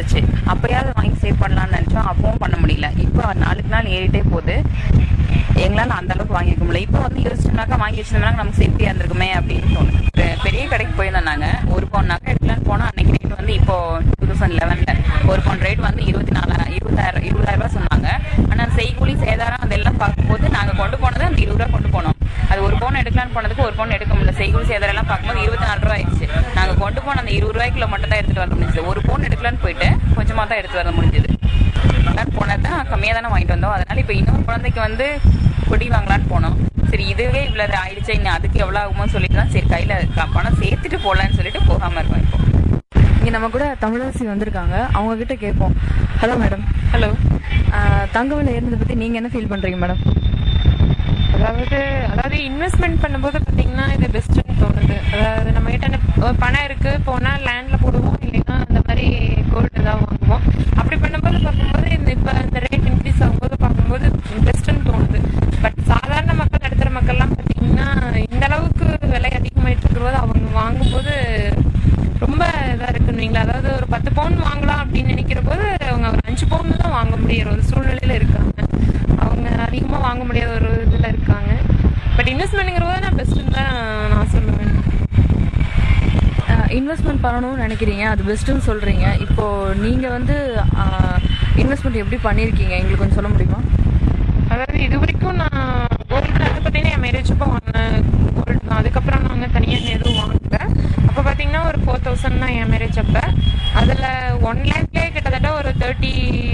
இருந்துச்சு அப்பயாவது வாங்கி சேவ் பண்ணலாம்னு நினைச்சோம் அப்பவும் பண்ண முடியல இப்போ நாளுக்கு நாள் ஏறிட்டே போகுது எங்களால அந்த அளவுக்கு வாங்கி வைக்க முடியல இப்போ வந்து யோசிச்சோம்னாக்கா வாங்கி வச்சிருந்தோம்னா நமக்கு சேஃப்டியா இருந்திருக்குமே அப்படின்னு தோணுது பெ- பெரிய கடைக்கு போயிருந்தோம் நாங்க ஒரு பவுன் நகை எடுக்கலாம்னு போனோம் அன்னைக்கு ரேட் வந்து இப்போ டூ தௌசண்ட் லெவன்ல ஒரு பவுன் ரேட் வந்து இருபத்தி நாலாயிரம் இருபதாயிரம் இருபதாயிரம் ரூபாய் சொன்னாங்க ஆனா செய்கூலி சேதாரம் அதெல்லாம் பார்க்கும்போது நாங்க கொண்டு போனது அந்த இருபது ரூபா கொண்டு போனோம் அது ஒரு பவுன் எடுக்கலாம்னு போனதுக்கு ஒரு பவுன் எடுக்க முடியல செய்கூலி சேதாரம் எல்லாம் பார்க்கும்போது இருபத்தி நாலு ரூபாய் ஆயிடுச்சு நாங்க கொண்டு போன அந்த இருபது ரூபாய்க்குள்ள மட்டும் தான் எடுத்துட்டு வர முடிஞ்சது ஒரு பவுன் எடுக்கலாம்னு போயிட்டு கொஞ்சமா தான் எடுத்து வர முடிஞ்சது போனதான் கம்மியாக தானே வாங்கிட்டு வந்தோம் அதனால இப்போ இன்னொரு குழந்தைக்கு வந்து கொடி வாங்கலாம்னு போனோம் சரி இதுவே இவ்வளவு ஆயிடுச்சு இன்னும் அதுக்கு எவ்வளவு ஆகுமோ சொல்லிட்டு தான் சரி கையில க- பணம் சேர்த்துட்டு போலான்னு சொல்லிட்டு போகாம இருக்கோம் இப்போ இங்கே நம்ம கூட தமிழரசி வந்திருக்காங்க அவங்க கிட்ட கேட்போம் ஹலோ மேடம் ஹலோ தங்க விலை ஏறினதை பற்றி நீங்கள் என்ன ஃபீல் பண்ணுறீங்க மேடம் அதாவது அதாவது இன்வெஸ்ட்மெண்ட் பண்ணும்போது பார்த்தீங்கன்னா இது பெஸ்ட்டுன்னு தோணுது அதாவது நம்ம கிட்ட ஒரு பணம் இருக்கு போனால் லேண்ட்ல போடுவோம் இல்லைன்னா அந்த மாதிரி கோல்டு தான் வாங்குவோம் அப்படி பண்ணும்போது பார்க்கும்போது இந்த இப்போ இந்த ரேட் இன்க்ரீஸ் ஆகும்போது பார்க்கும்போது பெஸ்ட்டுன்னு தோணுது பட் சாதாரண மக்கள் நடுத்தர மக்கள்லாம் பார்த்தீங்கன்னா இந்த அளவுக்கு விலை அதிகமாயிட்டு இருக்கிறபோது அவங்க வாங்கும்போது ரொம்ப இதாக இருக்குன்னு அதாவது ஒரு பத்து பவுன் வாங்கலாம் அப்படின்னு நினைக்கிற போது அவங்க ஒரு அஞ்சு பவுன் தான் வாங்க முடியிற ஒரு சூழ்நிலையில இருக்காங்க அவங்க அதிகமாக வாங்க முடியாத ஒரு இதில் இருக்காங்க பட் இன்வெஸ்ட்மெண்ட்ங்கிற போது நான் பெஸ்ட்டுன்னு தான் நான் சொல்லுவேன் இன்வெஸ்ட்மெண்ட் பண்ணணும்னு நினைக்கிறீங்க அது பெஸ்ட்டுன்னு சொல்கிறீங்க இப்போது நீங்கள் வந்து இன்வெஸ்ட்மெண்ட் எப்படி பண்ணியிருக்கீங்க எங்களுக்கு கொஞ்சம் சொல்ல முடியுமா அதாவது இது வரைக்கும் நான் கோல்டு வந்து பார்த்தீங்கன்னா என் மேரேஜ் அப்போ வாங்கினேன் கோல்டு தான் அதுக்கப்புறம் நாங்கள் தனியாக எதுவும் வாங்கல அப்போ பார்த்தீங்கன்னா ஒரு ஃபோர் தௌசண்ட் தான் என் மேரேஜ் அப்போ அதில் ஒன் லேக்லேயே கிட்டத்தட்ட ஒரு தேர்ட்டி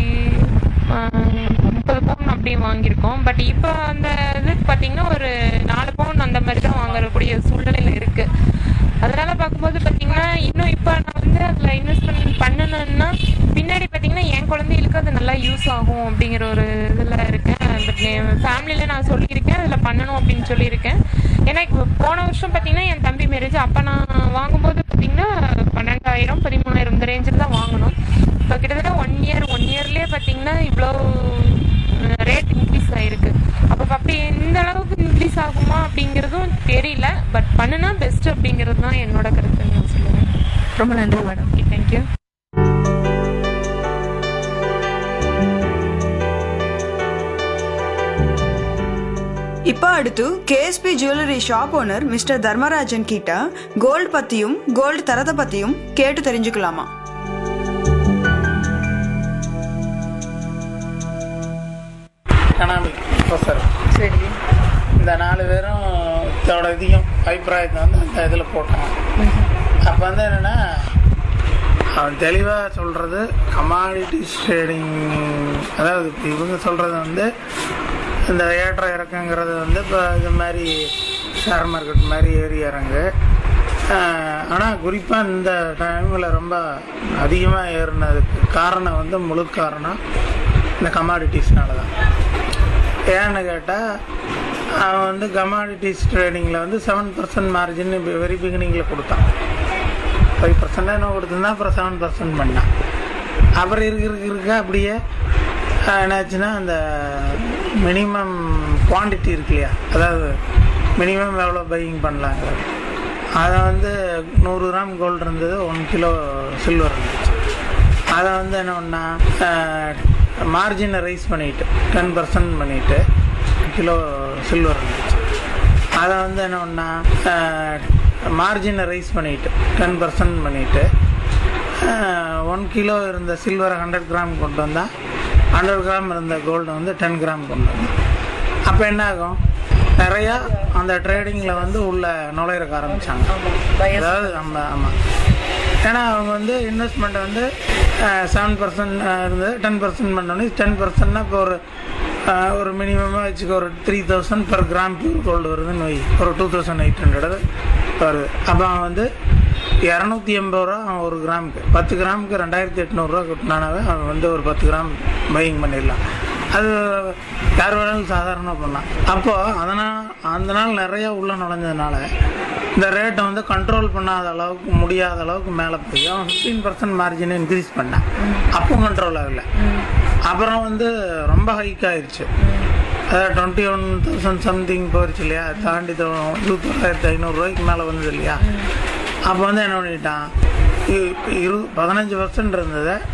முப்பது பவுன் அப்படி வாங்கியிருக்கோம் பட் இப்போ அந்த இது பார்த்தீங்கன்னா ஒரு நாலு பவுன் அந்த மாதிரி தான் வாங்கக்கூடிய சூழ்நிலையில் இருக்குது அதனால பார்க்கும்போது பார்த்தீங்கன்னா இன்னும் இப்போ நான் வந்து அதில் இன்வெஸ்ட்மெண்ட் பண்ணணும்னா பின்னாடி பார்த்தீங்கன்னா என் குழந்தைகளுக்கு அது நல்லா யூஸ் ஆகும் அப்படிங்கிற ஒரு இதில் இருக்கேன் பட் என் ஃபேமிலியில் நான் சொல்லியிருக்கேன் அதில் பண்ணணும் அப்படின்னு சொல்லியிருக்கேன் ஏன்னா இப்போ போன வருஷம் பார்த்தீங்கன்னா என் தம்பி மேரேஜ் அப்போ நான் வாங்கும்போது பார்த்தீங்கன்னா பன்னெண்டாயிரம் பதிமூணாயிரம் இந்த ரேஞ்சில் தான் வாங்கணும் இப்போ கிட்டத்தட்ட ஒன் இயர் ஒன் இயர்லேயே பார்த்தீங்கன்னா இவ்வளோ ரேட் இன்க்ரீஸ் ஆயிருக்கு அப்போ அப்படி எந்த அளவுக்கு இன்க்ரீஸ் ஆகுமா அப்படிங்கிறதும் தெரியல பட் பண்ணுனா பெஸ்ட் அப்படிங்கிறது தான் என்னோட கருத்துன்னு நான் சொல்லுவேன் ரொம்ப நன்றி மேடம் ஓகே தேங்க்யூ இப்போ அடுத்து KSP jewellery shop owner mister Dharmarajan கிட்ட கோல்டு பத்தியும் கோல்டு தரத்தை பத்தியும் கேட்டு தெரிஞ்சுக்கலாமா எக்கனாமிக் ப்ரொஃபஸர் சரி இந்த நாலு பேரும் இதோட இதையும் அபிப்பிராயத்தை வந்து அந்த இதில் போட்டாங்க அப்போ வந்து என்னென்னா அவன் தெளிவாக சொல்கிறது கமாடிட்டிஸ் ட்ரேடிங் அதாவது இப்ப இவங்க சொல்கிறது வந்து இந்த ஏற்ற இறக்கங்கிறது வந்து இப்போ இது மாதிரி ஷேர் மார்க்கெட் மாதிரி ஏறி இறங்கு ஆனால் குறிப்பாக இந்த டைமில் ரொம்ப அதிகமாக ஏறினதுக்கு காரணம் வந்து முழு காரணம் இந்த கமாடிட்டிஸ்னால தான் ஏன்னு கேட்டால் அவன் வந்து கமாடிட்டிஸ் ட்ரேடிங்கில் வந்து செவன் பர்சன்ட் மார்ஜின் வெரி பிகினிங்கில் கொடுத்தான் ஃபைவ் பர்சன்ட் என்ன கொடுத்துருந்தா அப்புறம் செவன் பர்சன்ட் பண்ணான் அப்புறம் இருக்க இருக்க இருக்க அப்படியே ஆஹ், என்னாச்சுன்னா அந்த மினிமம் குவாண்டிட்டி இருக்கு இல்லையா அதாவது மினிமம் எவ்வளோ பையிங் பண்ணலாங்க அதை வந்து நூறு கிராம் கோல்டு இருந்தது ஒன் கிலோ சில்வர் இருந்துச்சு அதை வந்து என்ன பண்ணா மார்ஜினை ரைஸ் பண்ணிட்டு டென் பர்சன்ட் பண்ணிட்டு கிலோ சில்வர் இருந்துச்சு அதை வந்து என்ன பண்ணா மார்ஜினை ரைஸ் பண்ணிட்டு டென் பர்சன்ட் பண்ணிட்டு ஒன் கிலோ இருந்த சில்வரை ஹண்ட்ரட் கிராம் கொண்டு வந்தால் ஹண்ட்ரட் கிராம் இருந்த கோல்டு வந்து டென் கிராம் கொண்டு வந்தான் அப்போ என்ன ஆகும் நிறையா அந்த ட்ரேடிங்கில் வந்து உள்ள நுழையிறக்க ஆரம்பிச்சாங்க அதாவது நம்ம ஆமாம் ஏன்னா அவங்க வந்து இன்வெஸ்ட்மெண்ட் வந்து செவன் பர்சன்ட் இருந்தது டென் பர்சன்ட் பண்ணோன்னே டென் பர்சன்ட்னா இப்போ ஒரு அஹ், ஒரு மினிமமாக வச்சுக்க ஒரு three thousand per gram pure gold வருதுன்னு வை ஒரு டூ தௌசண்ட் எயிட் ஹண்ட்ரட் வருது அப்போ அவன் வந்து இரநூத்தி எண்பது ரூபா அவன் ஒரு கிராமுக்கு பத்து கிராமுக்கு ரெண்டாயிரத்தி எட்நூறுரூவா கொட்டினாவே அவன் வந்து ஒரு பத்து கிராம் பையிங் பண்ணிடலாம் அது யார் வேணாலும் சாதாரணமாக பண்ணலாம் அப்போது அதனால் அந்த நாள் நிறைய உள்ள நுழைஞ்சதுனால இந்த ரேட்டை வந்து கண்ட்ரோல் பண்ணாத அளவுக்கு முடியாத அளவுக்கு மேலே போய் அவன் ஃபிஃப்டீன் பர்சன்ட் மார்ஜினை இன்க்ரீஸ் பண்ணான் அப்பவும் கண்ட்ரோல் ஆகலை அப்புறம் வந்து ரொம்ப ஹைக் ஆயிடுச்சு அதாவது டுவெண்ட்டி ஒன் தௌசண்ட் சம்திங் போயிடுச்சு இல்லையா தாண்டி தொ- இருபத்தோராயிரத்தி ஐநூறுரூவாய்க்கு மேலே வந்தது இல்லையா அப்போ வந்து என்ன பண்ணிட்டான் இ- இரு பதினஞ்சு பர்சன்ட் இருந்ததை